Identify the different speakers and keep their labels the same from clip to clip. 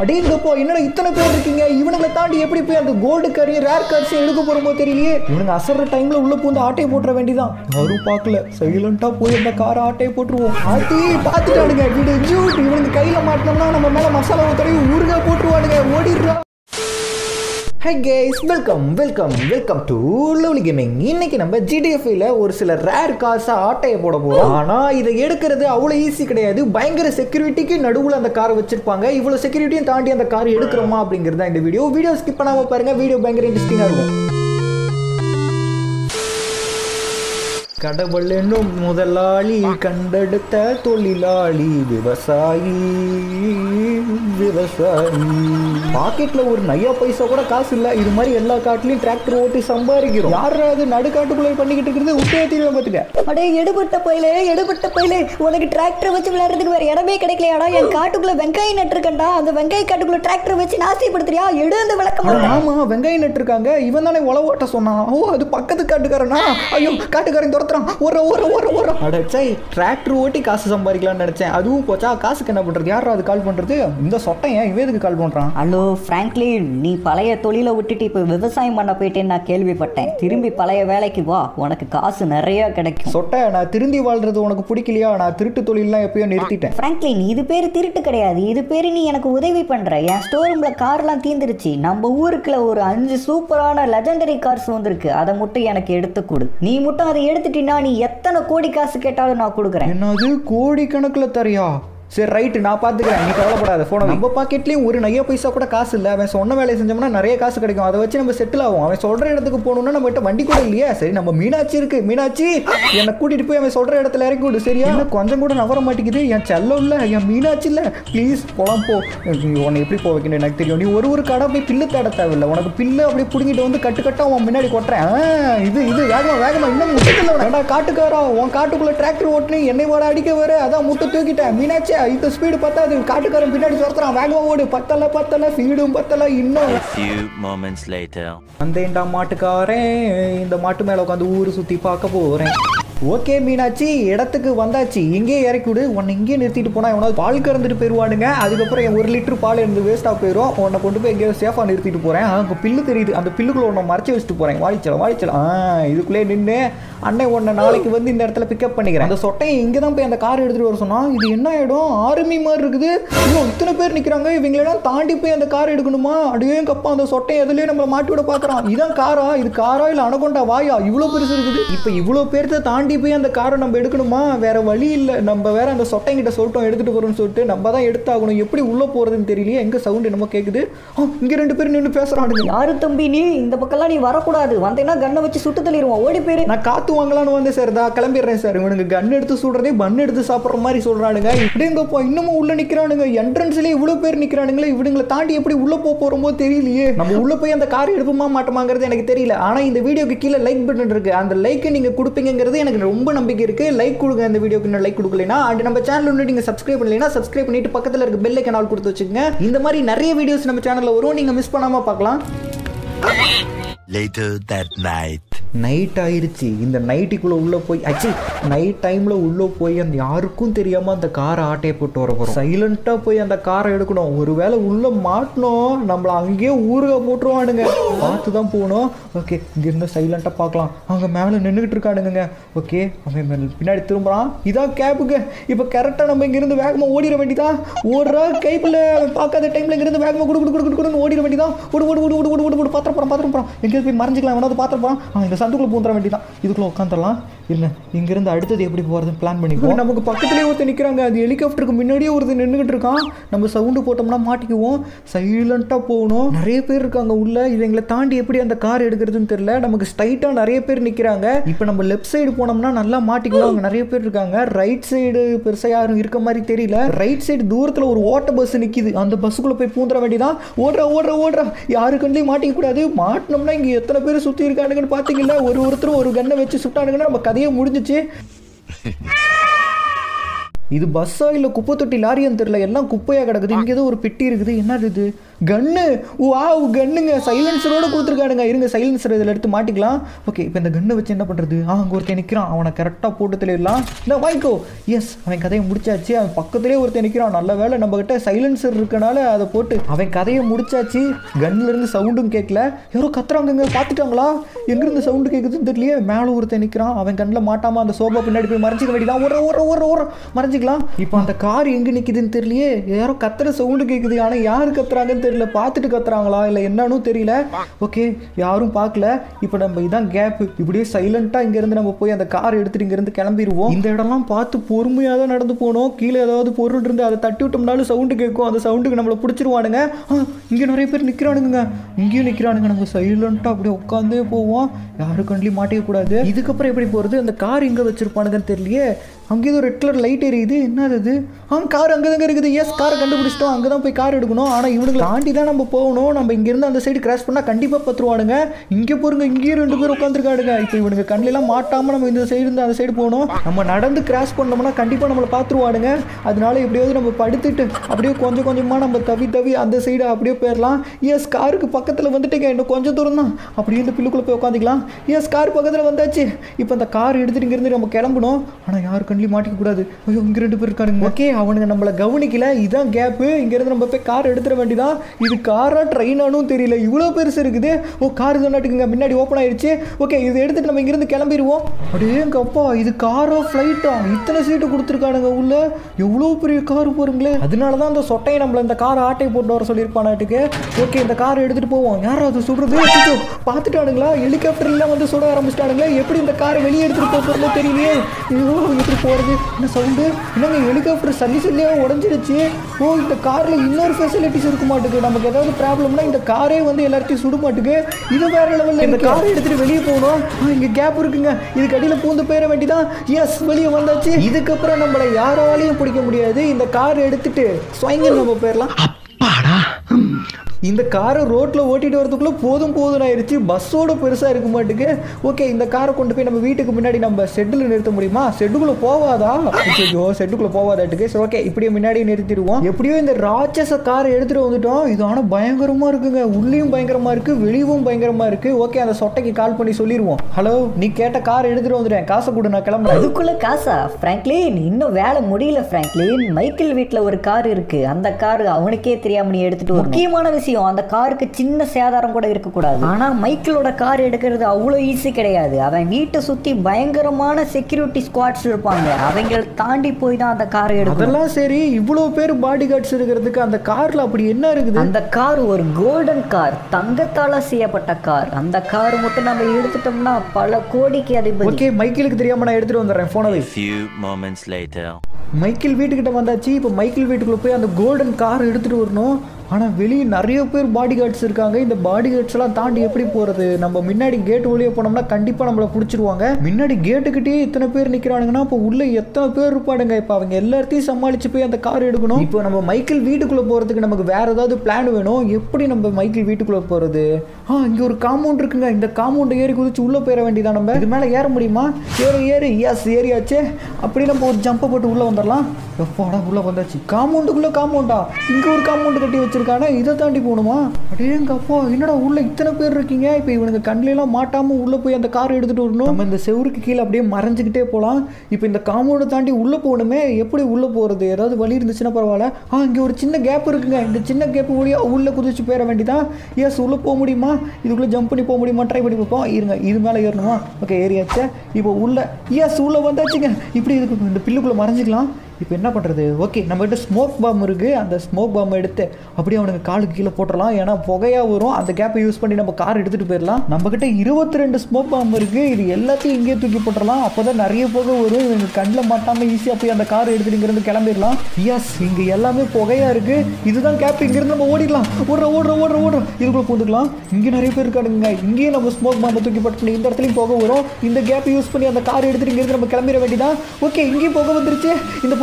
Speaker 1: அடேங்கப்பா என்னடா இத்தனை பேர் இருக்கீங்க இவனுங்களை தாண்டி எப்படி போய் அந்த கோல்டு காரி ரேர் கார்ஸ் எடுக்க போறோமோ தெரியலையே இவனுங்க அசர்ற டைம்ல உள்ள பூந்து ஆட்டையை போட்டுற வேண்டியதான் யாரும் பார்க்கல சைலண்டா போய் அந்த காரை ஆட்டையை போட்டுருவோம் ஆட்டி பார்த்துட்டானுங்க வீடு ஜூட் இவனுங்க கையில மாட்டினோம்னா நம்ம மேல மசாலாவை தடவி ஊறுகாய் போட்டுருவானுங்க ஓடிடுறா hi guys welcome welcome welcome to lovely gaming இன்னைக்கு நம்ம ஜிடிஎஃப்ல ஒரு சில ரேர் கார்ஸை ஆட்டையை போட போறோம் ஆனா இதை எடுக்கிறது அவ்வளோ ஈஸி கிடையாது பயங்கர செக்யூரிட்டிக்கு நடுவில் அந்த காரை வச்சிருப்பாங்க இவ்வளோ செக்யூரிட்டியும் தாண்டி அந்த கார் எடுக்கிறோமா அப்படிங்கிறது தான் இந்த வீடியோ வீடியோ ஸ்கிப் பண்ணாம பாருங்க வீடியோ பயங்கர இன்ட்ரெஸ்டிங்காக இருக்கும் கடவுள் என்னும் முதலாளி கண்டெடுத்த தொழிலாளி விவசாயி விவசாயி பாக்கெட்ல ஒரு நையா பைசா கூட காசு இல்ல இது மாதிரி எல்லா காட்டுலயும் டிராக்டர் ஓட்டி சம்பாதிக்கிறோம் யாராவது நடுக்காட்டுக்குள்ள பண்ணிக்கிட்டு இருக்கிறது உப்பே தெரியல பாத்துக்க
Speaker 2: அடே எடுபட்ட பயிலே எடுபட்ட பயிலே உனக்கு டிராக்டர் வச்சு விளையாடுறதுக்கு வேற இடமே கிடைக்கலையாடா என் காட்டுக்குள்ள வெங்காயம் நட்டுருக்கேன்டா அந்த வெங்காய காட்டுக்குள்ள டிராக்டர் வச்சு நாசிப்படுத்துறியா எடு அந்த விளக்கம்
Speaker 1: அட ஆமா வெங்காயம் நட்டுருக்காங்க இவன் தானே உழவு ஓட்ட சொன்னான் ஓ அது பக்கத்து காட்டுக்காரனா ஐயோ காட்டுக்காரன் துரத்துறான் ஓர ஓர ஓர ஓர அடச்சை டிராக்டர் ஓட்டி காசு சம்பாதிக்கலாம்னு நினைச்சேன் அதுவும் போச்சா காசுக்கு என்ன பண்றது யாரா அது கால் பண்றது இந்த சொட்டன் ஏன் இவன் எதுக்கு கால் பண்றான்
Speaker 2: ஹலோ பிராங்க்லின் நீ பழைய தொழிலை விட்டுட்டு இப்போ விவசாயம் பண்ண போயிட்டேன்னு நான் கேள்விப்பட்டேன் திரும்பி பழைய வேலைக்கு வா உனக்கு காசு நிறைய கிடைக்கும்
Speaker 1: சொட்டை நான் திருந்தி வாழ்றது உனக்கு பிடிக்கலையா நான் திருட்டு தொழிலெலாம் எப்பயோ நிறுத்திட்டேன்
Speaker 2: பிராங்க்லின் இது பேர் திருட்டு கிடையாது இது பேர் நீ எனக்கு உதவி பண்ற என் ஸ்டோர் ரூம்ல கார்லாம் தீந்துருச்சு நம்ம ஊருக்குள்ள ஒரு அஞ்சு சூப்பரான லெஜெண்டரி கார்ஸ் வந்திருக்கு அதை மட்டும் எனக்கு எடுத்து கொடு நீ மட்டும் அதை எடுத்துட்டீன்னா நீ எத்தனை கோடி காசு கேட்டாலும் நான் கொடுக்குறேன்
Speaker 1: என்னது கோடி கணக்கில் தரியா சரி ரைட்டு நான் பார்த்துக்கிறேன் நீ கவலைப்படாத ஃபோனை நம்ம பாக்கெட்லேயும் ஒரு நையா பைசா கூட காசு இல்லை அவன் சொன்ன வேலையை செஞ்சோம்னா நிறைய காசு கிடைக்கும் அதை வச்சு நம்ம செட்டில் ஆகும் அவன் சொல்கிற இடத்துக்கு போகணும்னா நம்ம கிட்ட வண்டி கூட இல்லையா சரி நம்ம மீனாட்சி இருக்கு மீனாட்சி என்னை கூட்டிகிட்டு போய் அவன் சொல்கிற இடத்துல இறக்கி விடு சரியா என்ன கொஞ்சம் கூட நவர மாட்டேங்குது என் செல்லம் இல்லை என் மீனாட்சி இல்லை ப்ளீஸ் போலாம் போ நீ உன்னை எப்படி போக வைக்கணும் எனக்கு தெரியும் நீ ஒரு ஒரு கடை போய் பில்லு தேட தேவையில்லை உனக்கு பில்லு அப்படியே பிடிங்கிட்டு வந்து கட்டு கட்டா உன் முன்னாடி கொட்டுறேன் ஆ, இது இது வேகமா வேகமா இன்னும் முட்டத்தில் வேண்டா காட்டுக்காரா உன் காட்டுக்குள்ள டிராக்டர் ஓட்டுனு என்னை வாட அடிக்க வர அதான் முட்டை தூக்கிட்டேன் மீனாட்சி இந்த ஸ்பீடு பத்தாது காட்டுக்காரன் பின்னாடி துரத்துறான் வேகமா ஓடு பத்தல பத்தல ஸ்பீடும் பத்தல இன்னும்
Speaker 3: few moments later.
Speaker 1: வந்தேன்டா மாட்டுக்காரன் இந்த மாட்டு மேல உட்காந்து ஊர் சுத்தி பார்க்க போறேன் ஓகே மீனாட்சி இடத்துக்கு வந்தாச்சு இங்கேயே இறக்கி விடு உன்னை இங்கேயே நிறுத்திட்டு போனா எவனாவது பால் கறந்துட்டு போயிடுவானுங்க அதுக்கப்புறம் என் ஒரு லிட்டர் பால் இருந்து வேஸ்ட்டாக போயிடும் உன்னை கொண்டு போய் எங்கேயோ சேஃபாக நிறுத்திட்டு போறேன் அங்கே பில்லு தெரியுது அந்த பில்லுக்குள்ள உன்னை மறைச்சு வச்சுட்டு போறேன் வாடிச்சலாம் வாடிச்சலாம் ஆ இதுக்குள்ளே நின்று அண்ணன் உன்னை நாளைக்கு வந்து இந்த இடத்துல பிக்கப் பண்ணிக்கிறேன் அந்த சொட்டையை இங்கே தான் போய் அந்த கார் எடுத்துட்டு வர சொன்னா இது என்ன இடம் ஆர்மி மாதிரி இருக்குது ஐயோ இத்தனை பேர் நிற்கிறாங்க இவங்களெல்லாம் தாண்டி போய் அந்த கார் எடுக்கணுமா அப்படியே கப்பா அந்த சொட்டை எதுலேயே நம்மளை மாட்டி விட பார்க்குறான் இதான் காரா இது காரா இல்லை அனகொண்டா வாயா இவ்வளோ பெருசு இருக்குது இப்போ இவ்வளோ பேர்த்த தாண்டி போய் அந்த காரை நம்ம எடுக்கணுமா வேற வழி இல்லை நம்ம வேற அந்த சொட்டைங்கிட்ட சொல்லிட்டோம் எடுத்துட்டு போறோம்னு சொல்லிட்டு நம்ம தான் எடுத்தாகணும் எப்படி உள்ள போறதுன்னு தெரியலையே எங்க சவுண்ட் என்னமோ கேக்குது ஆ, இங்க ரெண்டு பேரும் நின்று பேசுறானுங்க
Speaker 2: யாரு தம்பி நீ இந்த பக்கம்லாம் நீ வரக்கூடாது வந்தேன்னா கண்ணை வச்சு சுட்டு தள்ளிடுவான் ஓடி போயிரு
Speaker 1: நான் காத்து வாங்கலாம்னு வந்து சார் தான் கிளம்பிடுறேன் சார் இவனுக்கு கன் எடுத்து சுடுறதே பன் எடுத்து சாப்பிட்ற மாதிரி சொல்றானுங்க இப்படிங்கப்போ இன்னமும் உள்ள நிக்கிறானுங்க என்ட்ரன்ஸ்லயே இவ்வளவு பேர் நிக்கிறானுங்களே இவனுங்களை தாண்டி எப்படி உள்ள போக போறோமோ தெரியலையே நம்ம உள்ள போய் அந்த கார் எடுப்போமா மாட்டோமாங்கிறது எனக்கு தெரியல ஆனா இந்த வீடியோக்கு கீழே லைக் பட்டன் இருக்கு அந்த லைக்கை நீங்க கொடுப்பீங்கிறது எனக்கு ரொம்ப நம்பிக்கை இருக்கு லைக் கொடுங்க இந்த வீடியோக்கு இன்னும் லைக் கொடுக்கலைன்னா அண்ட் நம்ம சேனல் ஒன்று நீங்க சப்ஸ்கிரைப் பண்ணலைன்னா சப்ஸ்கிரைப் பண்ணிட்டு பக்கத்துல இருக்க பெல் ஐக்கன் ஆல் கொடுத்து வச்சுக்கோங்க இந்த மாதிரி நிறைய வீடியோஸ் நம்ம சேனல்ல வரும் நீங்க மிஸ் பண்ணாம பார்க்கலாம்
Speaker 3: Later that night.
Speaker 1: நைட் ஆயிருச்சு இந்த நைட்டுக்குள்ள உள்ள போய் ஆச்சு நைட் டைம்ல உள்ள போய் அந்த யாருக்கும் தெரியாம அந்த காரை ஆட்டையை போட்டு வர போறோம் சைலண்டா போய் அந்த காரை எடுக்கணும் ஒருவேளை உள்ள மாட்டணும் நம்மள அங்கேயே ஊருக போட்டுருவானுங்க பார்த்து தான் போகணும் ஓகே இங்க இருந்து சைலண்டா பார்க்கலாம் அங்க மேல நின்றுகிட்டு இருக்கானுங்க ஓகே அவன் மேல பின்னாடி திரும்புறான் இதான் கேபுக்கு இப்போ கரெக்டாக நம்ம இங்கிருந்து வேகமா ஓடிட வேண்டியதான் ஓடுறா கைப்பில் பார்க்காத டைம்ல இங்கிருந்து வேகமா குடு குடு குடு குடுன்னு ஓடிட வேண்டியதான் ஓடு ஓடு ஓடு ஓடு ஓடு ஓடு ஓடு பாத்திரம் போகிறான் பாத்திரம் போகிறான் எங்கேயாவது போய் மறைஞ்சிக்கலாம் வேணாவது பாத்திரம் போகிறான் அவன் இந்த சந்துக்குள்ள பூந்துட வேண்டியதான் இதுக்குள்ள உட்காந்துடலாம் இல்லை இங்கிருந்து அடுத்தது எப்படி போகிறதுன்னு பிளான் பண்ணிக்குவோம் நமக்கு பக்கத்துலேயே ஒருத்தர் நிற்கிறாங்க அது ஹெலிகாப்டருக்கு முன்னாடியே ஒருத்தர் நின்றுகிட்டு இருக்கான் நம்ம சவுண்டு போட்டோம்னா மாட்டிக்குவோம் சைலண்ட்டாக போகணும் நிறைய பேர் இருக்காங்க உள்ள இவங்களை தாண்டி எப்படி அந்த கார் எடுக்கிறதுன்னு தெரியல நமக்கு ஸ்ட்ரைட்டாக நிறைய பேர் நிற்கிறாங்க இப்போ நம்ம லெஃப்ட் சைடு போனோம்னா நல்லா மாட்டிக்குவோம் அங்கே நிறைய பேர் இருக்காங்க ரைட் சைடு பெருசாக யாரும் இருக்க மாதிரி தெரியல ரைட் சைடு தூரத்தில் ஒரு ஓட்ட பஸ் நிற்கிது அந்த பஸ்ஸுக்குள்ளே போய் பூந்துட வேண்டியதான் ஓடுறா ஓடுறா ஓடுறா யாரு கண்டையும் மாட்டிக்க கூடாது மாட்டினோம்னா இங்கே எத்தனை பேர் சுற்றி இருக்கானுங்கன்னு பார்த்தீங்களா ஒரு ஒருத்தர் ஒரு கண்ணை வச்சு சுட்டானுங்கன்னா நம்ம கதையே முடிஞ்சிச்சு இது பஸ்ஸா இல்லை குப்பை தொட்டி லாரியான்னு தெரியல எல்லாம் குப்பையாக கிடக்குது இங்கே ஏதோ ஒரு பெட்டி இருக்குது என்னது இது கன்னு வா கன்னுங்க சைலன்சரோட கொடுத்துருக்கானுங்க இருங்க சைலன்சர் இதில் எடுத்து மாட்டிக்கலாம் ஓகே இப்போ இந்த கன்னை வச்சு என்ன பண்ணுறது ஆ அங்கே ஒருத்தன் நிற்கிறான் அவனை கரெக்டாக போட்டு தெளிடலாம் இந்த வாங்கிக்கோ எஸ் அவன் கதையை முடிச்சாச்சு அவன் பக்கத்துலேயே ஒருத்தன் நிற்கிறான் நல்ல வேலை நம்ம கிட்ட சைலன்சர் இருக்கனால அதை போட்டு அவன் கதையை முடிச்சாச்சு கன்ல இருந்து சவுண்டும் கேட்கல யாரோ கத்துறாங்கங்க பார்த்துட்டாங்களா எங்கிருந்து சவுண்டு கேட்குதுன்னு தெரியலையே மேலே ஒருத்தன் நிற்கிறான் அவன் கண்ணில் மாட்டாம அந்த சோபா பின்னாடி போய் மறைஞ்சிக்க வேண்டியதான் ஒரு ஒரு ஒரு ஒரு மறைஞ்சிக்கலாம் இப்போ அந்த கார் எங்கே நிற்குதுன்னு தெரியலையே யாரோ கத்துற சவுண்டு கேட்குது ஆனால் யார் கத்துறாங்கன்னு தெரியல பார்த்துட்டு கத்துறாங்களா இல்லை என்னன்னு தெரியல ஓகே யாரும் பார்க்கல இப்போ நம்ம இதான் கேப் இப்படியே சைலண்ட்டாக இங்கேருந்து நம்ம போய் அந்த கார் எடுத்துட்டு இங்கேருந்து கிளம்பிடுவோம் இந்த இடம்லாம் பார்த்து பொறுமையாக தான் நடந்து போகணும் கீழே ஏதாவது பொருள் இருந்து அதை தட்டி விட்டோம்னாலும் சவுண்டு கேட்கும் அந்த சவுண்டுக்கு நம்மளை பிடிச்சிருவானுங்க ஆ இங்கே நிறைய பேர் நிற்கிறானுங்க இங்கேயும் நிற்கிறானுங்க நம்ம சைலண்ட்டாக அப்படியே உட்காந்தே போவோம் யாரு கண்ட்லையும் மாட்டிக்க கூடாது இதுக்கப்புறம் எப்படி போகிறது அந்த கார் எங்கே வச்சிருப்பானுங்கன்னு தெரியலையே அங்கே ஏதோ ரெட் கலர் லைட் எரியுது என்னது அது ஆ கார் அங்கே தாங்க இருக்குது எஸ் காரை கண்டுபிடிச்சிட்டோம் அங்கே தான் போய் கார் எடுக்கணும் ஆனால் இவனுங்களை தாண்டி தான் நம்ம போகணும் நம்ம இங்கேருந்து அந்த சைடு கிராஸ் பண்ணால் கண்டிப்பாக பத்துருவானுங்க இங்கே போருங்க இங்கேயும் ரெண்டு பேர் உட்காந்துருக்காடுங்க இப்போ இவனுக்கு கண்ணிலாம் மாட்டாமல் நம்ம இந்த சைடு இருந்து அந்த சைடு போகணும் நம்ம நடந்து கிராஸ் பண்ணோம்னா கண்டிப்பாக நம்மளை பார்த்துருவானுங்க அதனால எப்படியாவது நம்ம படுத்துட்டு அப்படியே கொஞ்சம் கொஞ்சமாக நம்ம தவி தவி அந்த சைடு அப்படியே போயிடலாம் எஸ் காருக்கு பக்கத்தில் வந்துட்டுங்க இன்னும் கொஞ்சம் தூரம் தான் அப்படியே இந்த பில்லுக்குள்ளே போய் உட்காந்துக்கலாம் எஸ் கார் பக்கத்தில் வந்தாச்சு இப்போ அந்த கார் எடுத்துட்டு இங்கேருந்து நம்ம கிளம்பணும் ஆனால் யாரு கண்ணிலையும் மாட்டிக்க கூடாது ஐயோ இங்கே ரெண்டு பேர் இருக்கானுங்க ஓகே அவனுங்க நம்மளை கவனிக்கல இதான் கேப்பு இங்கேருந்து நம்ம போய் கார் எடுத்துட வேண்டியதான் இது காரா ட்ரெயினானும் தெரியல இவ்வளோ பெருசு இருக்குது ஓ கார் தானாட்டுக்குங்க முன்னாடி ஓப்பன் ஆயிடுச்சு ஓகே இதை எடுத்துட்டு நம்ம இங்கேருந்து கிளம்பிடுவோம் அப்படியே எங்க அப்பா இது காரா ஃப்ளைட்டா இத்தனை சீட்டு கொடுத்துருக்கானுங்க உள்ள எவ்வளோ பெரிய கார் போறீங்களே அதனால தான் அந்த சொட்டையை நம்மள இந்த கார் ஆட்டை போட்டு வர சொல்லியிருப்பானாட்டுக்கு ஓகே இந்த கார் எடுத்துட்டு போவோம் யாரும் அது சுடுறது அச்சச்சோ, பார்த்துட்டானுங்களா ஹெலிகாப்டர்லாம் வந்து சுட ஆரம்பிச்சிட்டானுங்களே எப்படி இந்த காரை வெளியே எடுத்துட்டு போக போறதோ தெரியலையே ஐயோ எப்படி போறது என்ன சவுண்டு என்னங்க ஹெலிகாப்டர் சல்லி சல்லியாக உடஞ்சிருச்சு ஓ இந்த கார்ல இன்னொரு ஃபெசிலிட்டிஸ் இருக்க மாட்டுக்கு நமக்கு ஏதாவது ப்ராப்ளம்னா இந்த காரே வந்து எல்லாத்தையும் சுட மாட்டுக்கு இது வேற லெவல்ல இந்த காரை எடுத்துட்டு வெளியே போகணும் ஆ, இங்க கேப் இருக்குங்க இதுக்கு அடியில பூந்து போயிட வேண்டிதான் எஸ் வெளியே வந்தாச்சு இதுக்கப்புறம் நம்மளை யாராலையும் பிடிக்க முடியாது இந்த கார் எடுத்துட்டு ஸ்வைங்க நம்ம போயிடலாம் இந்த காரை ரோட்டில் ஓட்டிட்டு வரதுக்குள்ள போதும் போதும் ஆயிடுச்சு பஸ்ஸோட பெருசாக இருக்க மாட்டுக்கு ஓகே இந்த காரை கொண்டு போய் நம்ம வீட்டுக்கு முன்னாடி நம்ம ஷெட்டில் நிறுத்த முடியுமா ஷெட்டுக்குள்ளே போவாதா ஐயோ ஷெட்டுக்குள்ளே போவாதாட்டுக்கு சரி ஓகே இப்படியே முன்னாடி நிறுத்திடுவோம் எப்படியோ இந்த ராட்சச காரை எடுத்துகிட்டு வந்துட்டோம் இது ஆனால் பயங்கரமாக இருக்குங்க உள்ளேயும் பயங்கரமாக இருக்குது வெளியவும் பயங்கரமாக இருக்குது ஓகே அந்த சொட்டைக்கு கால் பண்ணி சொல்லிடுவோம் ஹலோ நீ கேட்ட கார் எடுத்துகிட்டு வந்துட்டேன் காசை கொடு நான் கிளம்புறேன்
Speaker 2: அதுக்குள்ள காசா பிராங்க்லின் இன்னும் வேலை முடியல பிராங்க்லின் மைக்கேல் வீட்டில் ஒரு கார் இருக்கு அந்த கார் அவனுக்கே தெரியாம நீ எடுத்துட்டு வர முக்கியமான விஷயம் அந்த காருக்கு சின்ன சேதாரம் கூட இருக்கக்கூடாது ஆனா மைக்கேலோட கார் எடுக்கிறது அவ்வளோ ஈஸி கிடையாது அவன் வீட்டை சுத்தி பயங்கரமான செக்யூரிட்டி ஸ்குவாட்ஸ் இருப்பாங்க அவங்கள தாண்டி போய் தான் அந்த காரை எடுக்கணும்
Speaker 1: அதெல்லாம் சரி இவ்வளோ பேர் பாடி கார்ட்ஸ் இருக்கிறதுக்கு அந்த காரில் அப்படி என்ன இருக்குது
Speaker 2: அந்த கார் ஒரு கோல்டன் கார் தங்கத்தால செய்யப்பட்ட கார் அந்த கார் மட்டும் நம்ம எடுத்துட்டோம்னா பல கோடிக்கு அதிபதி
Speaker 1: ஓகே மைக்கேலுக்கு தெரியாம நான் எடுத்துட்டு வந்துடுறேன் போனை
Speaker 3: A few moments later.
Speaker 1: Michael வீட்டுக்கிட்ட வந்தாச்சு இப்போ மைக்கேல் வீட்டுக்குள்ள போய் அந்த கோல்டன் கார் எடுத்துட்டு வரணும் ஆனால் வெளியே நிறைய பேர் பாடி கார்ட்ஸ் இருக்காங்க இந்த பாடி கார்ட்ஸ் எல்லாம் தாண்டி எப்படி போகிறது நம்ம முன்னாடி கேட் வழியே போனோம்னா கண்டிப்பாக நம்மளை பிடிச்சிருவாங்க முன்னாடி கேட்டுக்கிட்டே இத்தனை பேர் நிற்கிறானுங்கன்னா இப்போ உள்ள எத்தனை பேர் இருப்பானுங்க இப்போ அவங்க எல்லாத்தையும் சமாளிச்சு போய் அந்த கார் எடுக்கணும் இப்போ நம்ம மைக்கேல் வீட்டுக்குள்ளே போகிறதுக்கு நமக்கு வேற ஏதாவது பிளான் வேணும் எப்படி நம்ம மைக்கேல் வீட்டுக்குள்ளே போகிறது ஆ இங்கே ஒரு காம்பவுண்ட் இருக்குங்க இந்த காம்பவுண்ட் ஏறி குதிச்சு உள்ளே போயிட வேண்டியதான் நம்ம இது மேலே ஏற முடியுமா ஏறு ஏறு எஸ் ஏறியாச்சு அப்படி நம்ம ஒரு ஜம்பை போட்டு உள்ளே வந்துடலாம் எப்பாடா உள்ளே வந்தாச்சு காம்பவுண்டுக்குள்ளே காம்பவுண்டா இங்கே ஒரு காம்பவுண்டு கட்டி வச்சிருக்கானே இதை தாண்டி போகணுமா அப்படியே எங்க அப்பா என்னடா உள்ள இத்தனை பேர் இருக்கீங்க இப்போ இவனுக்கு கண்ணிலாம் மாட்டாமல் உள்ளே போய் அந்த கார் எடுத்துகிட்டு வரணும் நம்ம இந்த செவுருக்கு கீழே அப்படியே மறைஞ்சிக்கிட்டே போகலாம் இப்போ இந்த காம்பவுண்டை தாண்டி உள்ளே போகணுமே எப்படி உள்ளே போகிறது ஏதாவது வழி இருந்துச்சுன்னா பரவாயில்ல ஆ இங்கே ஒரு சின்ன கேப் இருக்குங்க இந்த சின்ன கேப் வழியாக உள்ளே குதிச்சு போயிட வேண்டியதான் எஸ் உள்ளே போக முடியுமா இதுக்குள்ளே ஜம்ப் பண்ணி போக முடியுமா ட்ரை பண்ணி பார்ப்போம் இருங்க இது மேலே ஏறணுமா ஓகே ஏறியாச்சு இப்போ உள்ள எஸ் உள்ளே வந்தாச்சுங்க இப்படி இதுக்கு இந்த பில்லுக்குள்ளே மறைஞ்சிக்கலாம் இப்போ என்ன பண்ணுறது ஓகே நம்மகிட்ட ஸ்மோக் பாம் இருக்குது அந்த ஸ்மோக் பாம் எடுத்து அப்படியே அவனுக்கு காலுக்கு கீழே போட்டுடலாம் ஏன்னா புகையாக வரும் அந்த கேப்பை யூஸ் பண்ணி நம்ம கார் எடுத்துகிட்டு போயிடலாம் நம்மக்கிட்ட இருபத்தி ரெண்டு ஸ்மோக் பாம் இருக்குது இது எல்லாத்தையும் இங்கேயே தூக்கி போட்டுடலாம் அப்போ தான் நிறைய புகை வரும் இவங்க கண்ணில் மாட்டாமல் ஈஸியாக போய் அந்த கார் எடுத்துட்டு இங்கேருந்து கிளம்பிடலாம் எஸ் இங்கே எல்லாமே புகையாக இருக்குது இதுதான் கேப் இங்கேருந்து நம்ம ஓடிடலாம் ஓடுற ஓடுற ஓடுற ஓடுற இதுக்குள்ளே பூந்துக்கலாம் இங்கே நிறைய பேர் இருக்கானுங்க இங்கேயும் நம்ம ஸ்மோக் பாம்பை தூக்கி போட்டு இந்த இடத்துலையும் புகை வரும் இந்த கேப் யூஸ் பண்ணி அந்த கார் எடுத்துட்டு இங்கேருந்து நம்ம கிளம்பிட வேண்டியதான் ஓகே இங்கேயும் புகை வந்துருச்சு இந்த புகை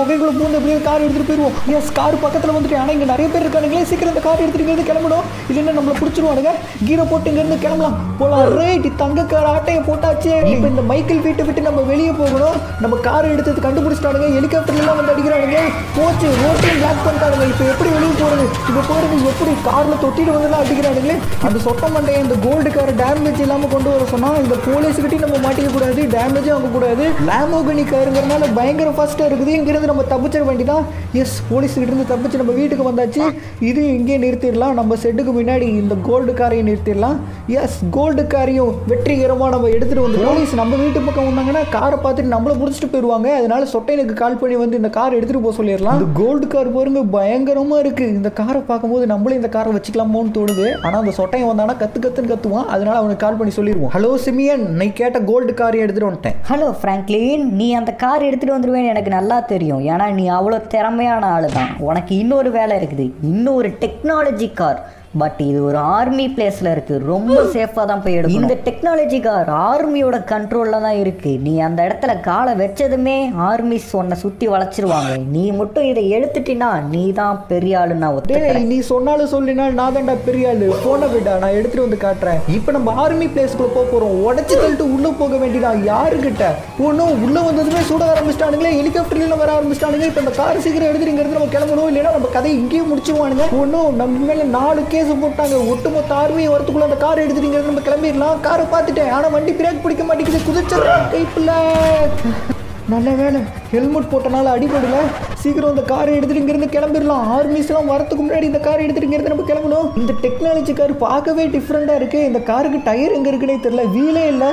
Speaker 1: நகைக்குள்ள பூந்து அப்படியே கார் எடுத்துட்டு போயிருவோம் எஸ் கார் பக்கத்துல வந்துட்டு ஆனா இங்க நிறைய பேர் இருக்கானுங்களே சீக்கிரம் இந்த கார் எடுத்துட்டு இங்கிருந்து கிளம்பணும் இல்லைன்னா நம்மள பிடிச்சிருவானுங்க கீரை போட்டு இங்க இருந்து கிளம்பலாம் போலாம் ரைட் தங்க கார் ஆட்டையை போட்டாச்சு இப்போ இந்த மைக்கேல் வீட்டை விட்டு நம்ம வெளியே போகணும் நம்ம கார் எடுத்தது கண்டுபிடிச்சிட்டானுங்க ஹெலிகாப்டர்ல எல்லாம் வந்து அடிக்கிறானுங்க போச்சு ரோட்டையும் பிளாக் பண்ணிட்டானுங்க இப்போ எப்படி வெளியே போறது இப்போ போறது எப்படி கார்ல தொட்டிட்டு வந்து எல்லாம் அடிக்கிறானுங்களே அந்த சொட்ட மண்டையை இந்த கோல்டு கார் டேமேஜ் இல்லாம கொண்டு வர சொன்னா இந்த போலீஸ் கிட்டயும் நம்ம மாட்டிக்க கூடாது டேமேஜும் ஆக கூடாது லேமோகனி காருங்கிறனால பயங்கர ஃபாஸ்டா இருக்குது இங்கிருந்து நம்ம தப்பிச்சிட வேண்டியதான் எஸ் போலீஸ் கிட்ட இருந்து தப்பிச்சு நம்ம வீட்டுக்கு வந்தாச்சு இது இங்கே நிறுத்திடலாம் நம்ம செட்டுக்கு முன்னாடி இந்த கோல்டு காரையும் நிறுத்திடலாம் எஸ் கோல்டு காரையும் வெற்றிகரமாக நம்ம எடுத்துட்டு வந்து போலீஸ் நம்ம வீட்டு பக்கம் வந்தாங்கன்னா காரை பார்த்துட்டு நம்மள முடிச்சுட்டு போயிடுவாங்க அதனால சொட்டைனுக்கு கால் பண்ணி வந்து இந்த கார் எடுத்துட்டு போக சொல்லிடலாம் இந்த கோல்டு கார் பாருங்க பயங்கரமா இருக்கு இந்த காரை பார்க்கும்போது நம்மளும் இந்த காரை வச்சுக்கலாமோன்னு தோணுது ஆனா அந்த சொட்டையன் வந்தானா கத்து கத்துன்னு கத்துவான் அதனால அவனுக்கு கால் பண்ணி சொல்லிடுவோம் ஹலோ சிமியன் நீ கேட்ட கோல்டு காரை எடுத்துட்டு வந்துட்டேன்
Speaker 2: ஹலோ ஃப்ராங்க்லின் நீ அந்த கார் எடுத்துகிட்டு வந்துடுவேன்னு எனக்கு நல்லா தெரியும் ஏன்னா நீ அவ்வளோ திறமையான ஆளு தான் உனக்கு இன்னொரு வேலை இருக்குது இன்னொரு டெக்னாலஜி கார் பட் இது ஒரு ஆர்மி பிளேஸில் இருக்குது ரொம்ப சேஃபாக தான் போய் எடுக்கணும் இந்த டெக்னாலஜி கார் ஆர்மியோட கண்ட்ரோலில் தான் இருக்குது நீ அந்த இடத்துல காலை வச்சதுமே ஆர்மிஸ் உன்னை சுற்றி வளைச்சிருவாங்க நீ மட்டும் இதை எடுத்துட்டினா நீ தான் பெரிய ஆளு நான் ஒத்துக்கிறேன்
Speaker 1: டேய் நீ சொன்னாலும் சொல்லினா நான் தான்டா பெரிய ஆளு போன விடா நான் எடுத்துட்டு வந்து காட்டுறேன் இப்போ நம்ம ஆர்மி பிளேஸ்க்குள்ள போக போறோம் உடச்சு தள்ளிட்டு உள்ள போக வேண்டியதா யாருக்கிட்ட ஒன்றும் உள்ள வந்ததுமே சுட ஆரம்பிச்சிட்டானுங்களே ஹெலிகாப்டர்ல வர ஆரம்பிச்சிட்டானுங்க இப்போ இந்த கார் சீக்கிரம் எடுத்துட்டு இங்க இருந்து நம்ம கிளம்பணும் இல்லைன்னா நம்ம கதையை இங்கேயே முடிச்சிருவானுங்க ஒன்றும் நம்ம மேல நாலு கேஸ் போட்டாங்க ஒட்டுமொத்த ஆர்மியை வரத்துக்குள்ள அந்த கார் எடுத்துட்டு இங்க இருந்து நம்ம கிளம்பிடலாம் காரை பார்த்துட்டேன் ஆனா வண்டி பிரேக் பிடிக்க மாட்டேங்குது குதிச்சிடறேன் கைப்புல நல்ல வேலை ஹெல்மெட் போட்டனால அடிபடல சீக்கிரம் இந்த காரை எடுத்துட்டு இங்கிருந்து கிளம்பிடலாம் ஆர்மிஸ்லாம் வரதுக்கு முன்னாடி இந்த காரை எடுத்துட்டு இங்கிருந்து நம்ம கிளம்பணும் இந்த டெக்னாலஜி கார் பார்க்கவே டிஃப்ரெண்டாக இருக்கு இந்த காருக்கு டயர் எங்க இருக்குன்னே தெரியல வீலே இல்லை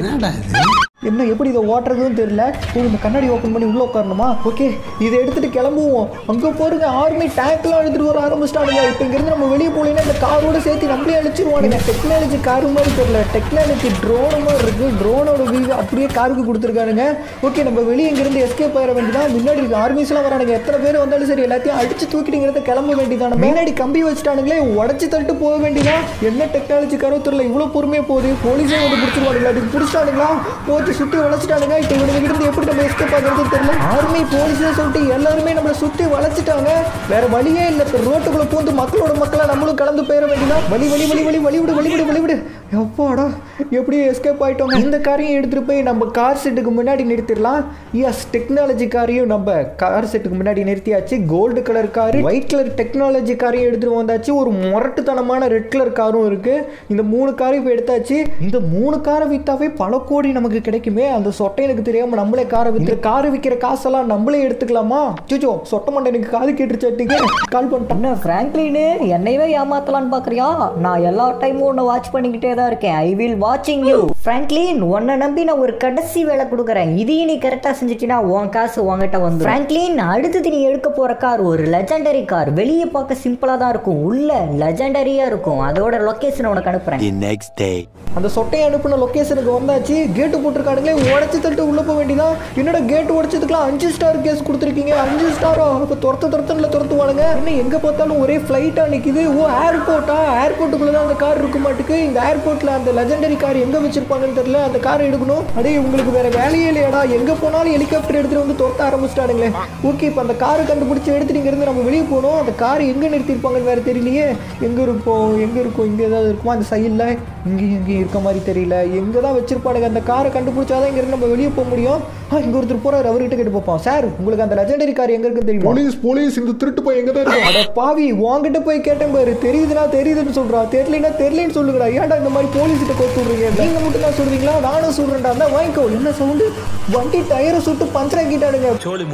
Speaker 1: என்ன எப்படி இதை ஓட்டுறதுன்னு தெரியல ஓ இந்த கண்ணாடி ஓப்பன் பண்ணி உள்ள உட்காரணுமா ஓகே இதை எடுத்துட்டு கிளம்புவோம் அங்க போறங்க ஆர்மி டேங்க்லாம் எடுத்துட்டு வர ஆரம்பிச்சிட்டானுங்க இப்போ இங்கிருந்து நம்ம வெளியே போகலைன்னா இந்த காரோட சேர்த்து நம்மளே அழிச்சிருவானுங்க டெக்னாலஜி கார் மாதிரி தெரியல டெக்னாலஜி ட்ரோன் மாதிரி இருக்கு ட்ரோனோட வியூ அப்படியே காருக்கு கொடுத்துருக்கானுங்க ஓகே நம்ம வெளியே இங்கிருந்து எஸ்கேப் ஆயிட வேண்டியதான் முன்னாடி இருக்க ஆர்மிஸ்லாம் வரானுங்க எத்தனை பேர் வந்தாலும் சரி எல்லாத்தையும் அடிச்சு தூக்கிட்டு இங்கிருந்து கிளம்ப வேண்டியதான முன்னாடி கம்பி வச்சுட்டானுங்களே உடச்சு தள்ளிட்டு போக வேண்டியதான் என்ன டெக்னாலஜி காரோ தெரியல இவ்வளோ பொறுமையாக போகுது போலீஸே வந்து பிடிச்சிருவானுங்களா அதுக்கு பிடிச்சிட்டானுங்களா போட்டு சுற்றி வளைச்சிட்டானுங்க இப்போ இவனுங்க இருந்து எப்படி நம்ம எஸ்கேப் ஆகுறது தெரியல ஆர்மி போலீஸ்னு சொல்லிட்டு எல்லாருமே நம்மளை சுற்றி வளைச்சிட்டாங்க வேற வழியே இல்லை இப்போ ரோட்டுக்குள்ள பூந்து மக்களோட மக்களா நம்மளும் கலந்து போயிட வேண்டியதான் வழி வழி வழி வழி வழி விடு வழி விடு வழி விடு எப்பாடா எப்படி எஸ்கேப் ஆயிட்டோம் இந்த காரையும் எடுத்துட்டு போய் நம்ம கார் செட்டுக்கு முன்னாடி நிறுத்திடலாம் எஸ் டெக்னாலஜி காரையும் நம்ம கார் செட்டுக்கு முன்னாடி நிறுத்தியாச்சு gold colour car white colour technology காரையும் எடுத்துட்டு வந்தாச்சு ஒரு முரட்டுத்தனமான ரெட் கலர் காரும் இருக்கு இந்த மூணு காரையும் இப்போ எடுத்தாச்சு இந்த மூணு காரை வித்தாவே பல கோடி நமக்கு கிடைக்குமே அந்த சொட்டையனுக்கு தெரியாம நம்மளே காரை வித்து காரை விற்கிற காசெல்லாம் நம்மளே எடுத்துக்கலாமா சுச்சோ சொட்ட மண்டனுக்கு காது கேட்டுருச்சாட்டிங்க கால் பண்ணிட்டேன்
Speaker 2: என்ன ஃப்ராங்க்லினு என்னையவே ஏமாத்தலான்னு பார்க்குறியா நான் எல்லா டைமும் உன்னை வாட்ச் பண்ணிக்கிட்டே தான் இருக்கேன் ஐ வில் வாட்சிங் யூ ஃப்ராங்க்லின் உன்னை நம்பி நான் ஒரு கடைசி வேலை கொடுக்குறேன் இதையும் நீ கரெக்டாக செஞ்சுட்டினா உன் காசு உன்கிட்ட வந்து ஃப்ராங்க்லின் அடுத்தது நீ எடுக்க போகிற கார் ஒரு லெஜெண்டரி கார் வெளியே பார்க்க சிம்பிளாக தான் இருக்கும் உள்ள லெஜெண்டரியாக இருக்கும் அதோட லொக்கேஷன் உனக்கு அனுப்புகிறேன்
Speaker 3: The next day.
Speaker 1: அந்த சொட்டையை அனுப்பின லொக்கேஷனுக்கு வந்தாச்சு கேட்டு போட்டிருக்கானுங்களே உடச்சி தட்டு உள்ள போக வேண்டியதான் என்னடா கேட் உடச்சதுக்குலாம் அஞ்சு ஸ்டார் கேஸ் கொடுத்துருக்கீங்க அஞ்சு ஸ்டாரா இப்போ துரத்த துரத்தனில் துரத்துவானுங்க இன்னும் எங்கே பார்த்தாலும் ஒரே ஃப்ளைட்டாக நிற்கிது ஓ ஏர்போர்ட்டா ஏர்போர்ட்டுக்குள்ளே தான் அந்த கார் இருக்க மாட்டுக்கு இந்த ஏர்போர்ட்டில் அந்த லெஜெண்டரி கார் எங்கே வச்சிருப்பாங்கன்னு தெரியல அந்த காரை எடுக்கணும் அடே உங்களுக்கு வேற வேலையே இல்லையாடா எங்கே போனாலும் ஹெலிகாப்டர் எடுத்துட்டு வந்து துரத்த ஆரம்பிச்சிட்டானுங்களே ஓகே இப்போ அந்த காரை கண்டுபிடிச்சி எடுத்துட்டு இங்கேருந்து நம்ம வெளியே போகணும் அந்த கார் எங்கே நிறுத்திருப்பாங்கன்னு வேற தெரியலையே எங்கே இருக்கும் எங்கே இருக்கும் இங்கே ஏதாவது இருக்குமா அந்த சைடில் இங்கேயும் எங்கேயும் இருக்க மாதிரி தெரியல எங்கே தான் வச்சிருப்பானுங்க அந்த காரை கண்டுபிடிச்சாதான் இங்கிருந்து நம்ம வெளியே போக முடியும் ஆ இங்கே ஒருத்தர் போறாரு அவர்கிட்ட கேட்டு பார்ப்போம் சார் உங்களுக்கு அந்த லெஜெண்டரி கார் எங்க இருக்குன்னு தெரியுமா
Speaker 4: போலீஸ் போலீஸ் இந்த திருட்டு போய் எங்க தான் இருக்கு
Speaker 1: அட பாவி உன்கிட்ட போய் கேட்டேன் பாரு தெரியுதுன்னா தெரியுதுன்னு சொல்றா தெரியலனா தெரியலன்னு சொல்லுங்கடா ஏன்டா இந்த மாதிரி போலீஸ் கிட்ட கோத்து விடுறீங்க நீங்க மட்டும் தான் சொல்றீங்களா நானும் சொல்றேன்டா அந்த வாங்கிக்கோ என்ன சவுண்டு வண்டி டயரை சுட்டு பஞ்சர் ஆக்கிட்டானுங்க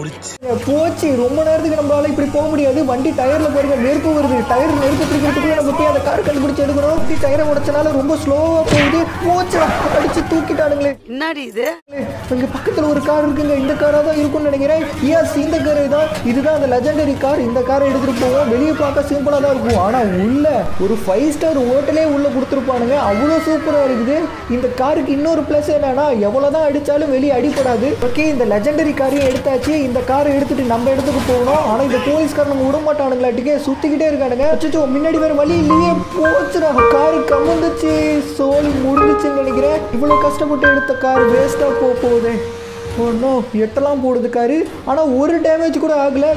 Speaker 1: போச்சு ரொம்ப நேரத்துக்கு நம்மளால இப்படி போக முடியாது வண்டி டயர்ல பாருங்க நெருப்பு வருது டயர் நெருப்பு பிடிக்கிறதுக்குள்ள நம்ம போய் அந்த கார் கண்டுபிடிச்சு எடுக்கணும் வண்டி டயரை உடைச்சனால ரொம்ப ஸ்லோவா போகுது போச்சு அடிச்சு தூக்கிட்டானுங்களே
Speaker 5: என்னடி இது
Speaker 1: இங்க பக்கத்துல ஒரு கார் இருக்குங்க இந்த காரா தான் இருக்கும்னு நினைக்கிறேன் எஸ் இந்த கார் தான் இதுதான் அந்த லெஜெண்டரி கார் இந்த காரை எடுத்துட்டு போவோம் வெளியே பார்க்க சிம்பிளா தான் இருக்கும் ஆனா உள்ள ஒரு ஃபைவ் ஸ்டார் ஹோட்டலே உள்ள கொடுத்துருப்பானுங்க அவ்வளோ சூப்பரா இருக்குது இந்த காருக்கு இன்னொரு ப்ளஸ் என்னன்னா எவ்வளவுதான் அடிச்சாலும் வெளியே அடிப்படாது ஓகே இந்த லெஜெண்டரி காரையும் எடுத்தாச்சு இந்த காரை எடுத்துட்டு நம்ம இடத்துக்கு போகணும் ஆனா இந்த போலீஸ்கார் நம்ம விட மாட்டானுங்களாட்டிக்கே சுத்திக்கிட்டே இருக்கானுங்க அச்சச்சோ முன்னாடி வேற வழி இல்லையே போச்சுடா காரு கமந்துச்சு சோலி முடிஞ்சிச்சுன்னு நினைக்கிறேன் இவ்வளவு கஷ்டப்பட்டு எடுத்த கார் வேஸ்டா போக போகுது ஒன்றும் எட்டெல்லாம் போடுது காரு ஆனால் ஒரு டேமேஜ் கூட ஆகலை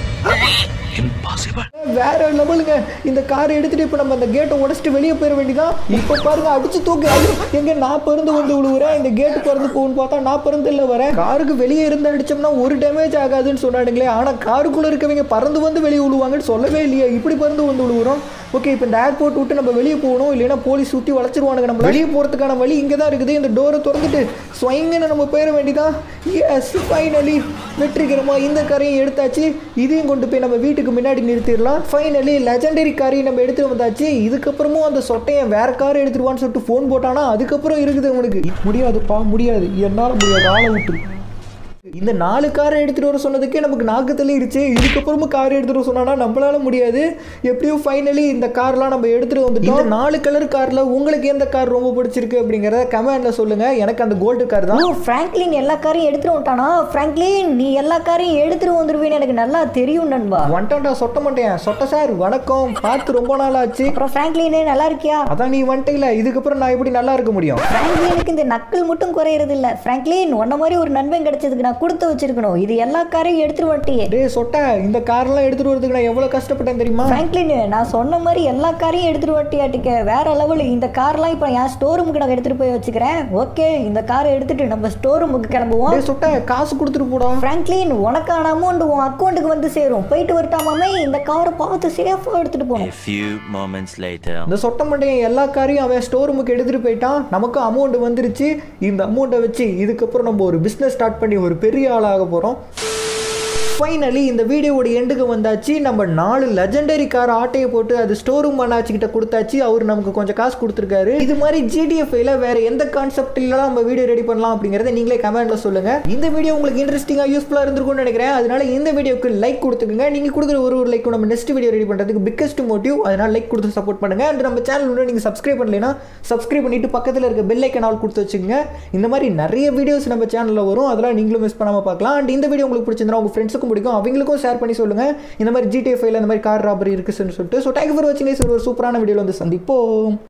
Speaker 1: வேற லெவலுங்க இந்த காரை எடுத்துட்டு இப்போ நம்ம அந்த கேட்டை உடச்சிட்டு வெளியே போயிட வேண்டியதான் இப்போ பாருங்க அடிச்சு தூக்கு ஐயோ எங்க நான் பறந்து வந்து விழுவுறேன் இந்த கேட்டு பறந்து போகும்னு பார்த்தா நான் பறந்து இல்லை வரேன் காருக்கு வெளியே இருந்து அடிச்சோம்னா ஒரு டேமேஜ் ஆகாதுன்னு சொன்னானுங்களே ஆனால் காருக்குள்ள இருக்கவங்க பறந்து வந்து வெளியே விழுவாங்கன்னு சொல்லவே இல்லையே இப்படி பறந்து வந்து விழுவுறோம் ஓகே இப்போ இந்த ஏர்போர்ட் விட்டு நம்ம வெளியே போகணும் இல்லைன்னா போலீஸ் சுற்றி வளைச்சிருவானுங்க நம்ம வெளியே போகிறதுக்கான வழி இங்கே தான் இருக்குது இந்த டோரை திறந்துட்டு ஸ்வைங்கன்னு நம்ம போயிட வேண்டியதான் எஸ் ஃபைனலி வெற்றிகரமாக இந்த காரையும் எடுத்தாச்சு இதையும் கொண்டு போய் நம்ம வீட்டுக்கு முன்னாடி நிறுத்திடலாம் ஃபைனலி லெஜண்டரி காரையும் நம்ம எடுத்துட்டு வந்தாச்சு இதுக்கப்புறமும் அந்த சொட்டையன் வேற கார் எடுத்துருவான்னு சொல்லிட்டு ஃபோன் போட்டானா அதுக்கப்புறம் இருக்குது உனக்கு முடியாதுப்பா முடியாது என்னால் முடியாது ஆளை விட்டு இந்த நாலு காரை எடுத்துகிட்டு வர சொன்னதுக்கே நமக்கு நாக்கு தள்ளிருச்சு இதுக்கப்புறமும் கார் எடுத்துகிட்டு வர சொன்னானா நம்மளால முடியாது எப்படியும் ஃபைனலி இந்த கார்லாம் நம்ம எடுத்துகிட்டு வந்துட்டோம் இந்த நாலு கலர் காரில் உங்களுக்கு எந்த கார் ரொம்ப பிடிச்சிருக்கு அப்படிங்கிறத கமெண்ட்ல சொல்லுங்கள் எனக்கு அந்த கோல்டு கார் தான்
Speaker 2: ஓ ஃப்ராங்க்லின் எல்லா காரையும் எடுத்துட்டு வந்துட்டானா ஃப்ராங்க்லின் நீ எல்லா காரையும் எடுத்துட்டு வந்துருவேன்னு எனக்கு நல்லா தெரியும் நண்பா
Speaker 1: வந்துட்டான்டா சொட்ட மாட்டேன் சொட்ட சார் வணக்கம் பார்த்து ரொம்ப நாள் ஆச்சு
Speaker 2: அப்புறம் ஃப்ராங்க்லின் நல்லா இருக்கியா
Speaker 1: அதான் நீ வந்துட்டீங்களா இதுக்கப்புறம் நான் எப்படி நல்லா இருக்க முடியும்
Speaker 2: ஃப்ராங்க்லினுக்கு இந்த நக்கல் மட்டும் குறையறது இல்ல ஃப்ராங்க்லின் உன்ன மாதிரி ஒரு நண்பன் கிடைச்சதுக்கு நான் கொடுத்து வச்சிருக்கணும் இது எல்லா காரையும் எடுத்துட்டு வந்துட்டியே
Speaker 1: டேய் சொட்ட இந்த கார்லாம் எடுத்துகிட்டு வரதுக்கு நான் எவ்வளோ கஷ்டப்பட்டேன் தெரியுமா
Speaker 2: ஃப்ராங்க்லின் நான் சொன்ன மாதிரி எல்லா காரையும் எடுத்துட்டு வந்துட்டியாட்டிக்க வேற லெவல் இந்த கார்லாம் இப்போ என் ஸ்டோர் ரூமுக்கு நான் எடுத்துட்டு போய் வச்சுக்கிறேன் ஓகே இந்த காரை எடுத்துட்டு நம்ம ஸ்டோர் ரூமுக்கு கிளம்புவோம்
Speaker 1: டேய் சொட்ட காசு கொடுத்துட்டு போடா
Speaker 2: ஃப்ராங்க்லின் உனக்கான அமௌண்ட் உன் அக்கௌண்ட்டுக்கு வந்து சேரும் போயிட்டு வரட்டாமே இந்த காரை பார்த்து சேஃபாக எடுத்துட்டு
Speaker 3: A
Speaker 2: போகணும்
Speaker 3: few moments later.
Speaker 1: இந்த சொட்ட மண்டையன் எல்லா காரையும் அவன் ஸ்டோர் ரூமுக்கு எடுத்துகிட்டு போயிட்டான் நமக்கும் அமௌண்ட் வந்துருச்சு இந்த அமௌண்ட்டை வச்சு இதுக்கப்புறம் நம்ம ஒரு பிஸ்னஸ் ஸ்டார்ட் பண்ணி ஒரு பெரிய ஆளாக போகிறோம் ஃபைனலி இந்த வீடியோவோட எண்டுக்கு வந்தாச்சு நம்ம நாலு லெஜெண்டரி கார் ஆட்டையை போட்டு அது ஸ்டோர் ரூம் அண்ணாச்சி கிட்ட கொடுத்தாச்சு அவர் நமக்கு கொஞ்சம் காசு கொடுத்துருக்காரு இது மாதிரி ஜிடிஎஃப்ல வேற எந்த கான்செப்ட்லாம் நம்ம வீடியோ ரெடி பண்ணலாம் அப்படிங்கறத நீங்களே கமெண்ட்ல சொல்லுங்க இந்த வீடியோ உங்களுக்கு இன்ட்ரெஸ்டிங்காக யூஸ்ஃபுல்லாக இருந்திருக்கும்னு நினைக்கிறேன் அதனால இந்த வீடியோக்கு லைக் கொடுத்துக்கோங்க நீங்க கொடுக்குற ஒரு ஒரு லைக் நம்ம நெக்ஸ்ட் வீடியோ ரெடி பண்றதுக்கு பிக்கஸ்ட் மோட்டிவ் அதனால லைக் கொடுத்து சப்போர்ட் பண்ணுங்க அண்ட் நம்ம சேனல் இன்னும் நீங்க சப்ஸ்கிரைப் பண்ணலைன்னா சப்ஸ்கிரைப் பண்ணிட்டு பக்கத்தில் இருக்க பெல் ஐக்கன் ஆல் கொடுத்து வச்சுக்கோங்க இந்த மாதிரி நிறைய வீடியோஸ் நம்ம சேனலில் வரும் அதெல்லாம் நீங்களும் மிஸ் பண்ணாம பார்க்கலாம் அண்ட் இந்த வீடியோ உங்களுக்கு பிடிச்சிருந்தா உங்க ஃப்ரெண்ட்ஸுக்கும் பிடிக்கும் அவங்களுக்கும் ஷேர் பண்ணி சொல்லுங்க இந்த மாதிரி ஜிடிஎஃப் இந்த மாதிரி கார் ராபரி இருக்குன்னு சொல்லிட்டு ஸோ தேங்க் ஃபார் வாட்சிங் ஒரு சூப்பரான வீடியோவில் வந்து சந்திப்போம்